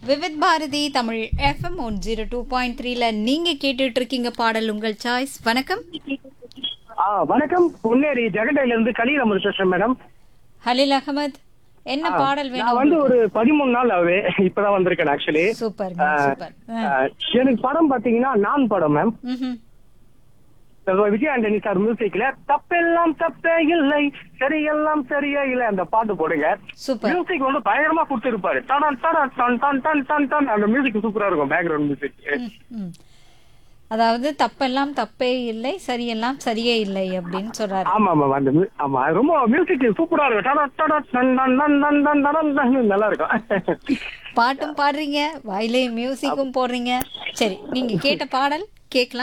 Vividh Bharati Tamil FM one zero two point த்ரீல நீங்க கேட்டுட்டு இருக்கீங்க பாடல் உங்கள் சாய்ஸ் வணக்கம் ஆ வணக்கம் பொன்னேரி ஜெகண்டையில இருந்து கலீல் அமர் பேசுறேன் மேடம் ஹலில் அகமது என்ன பாடல் நான் வந்து வேணும் ஒரு பதிமூணு நாள் ஆகுது இப்பதான் வந்திருக்கேன் ஆக்சுவலி சூப்பர் சூப்பர் எனக்கு படம் பாத்தீங்கன்னா நான் படம் மேம் ம்ஹும். விஜய் ஆண்டனி சார் மியூசிக்ல தப்பெல்லாம் தப்பே இல்லை சரியெல்லாம் சரியே இல்லை அந்த பாட்டு போடுங்க சூப்பர் மியூசிக் வந்து பயங்கரமா கொடுத்துருப்பாரு டன் டன் டன் டன் டன் டன் டன் அந்த மியூசிக் சூப்பரா இருக்கும் பேக்ரவுண்ட் மியூசிக் ம், ம். அதாவது தப்பெல்லாம் தப்பே இல்லை சரியெல்லாம் சரியே இல்லை அப்படின்னு சொல்றாரு ஆமா ஆமா அந்த mu- ஆமா அது ரொம்ப மியூசிக் சூப்பரா இருக்கும் டன் டன் டன் டன் டன் டன் டன் டன் டன் டன் நல்லா இருக்கும் பாட்டும் பாடுறீங்க வாயிலே மியூசிக்கும் போடுறீங்க சரி நீங்க கேட்ட பாடல் கேட்கலாம்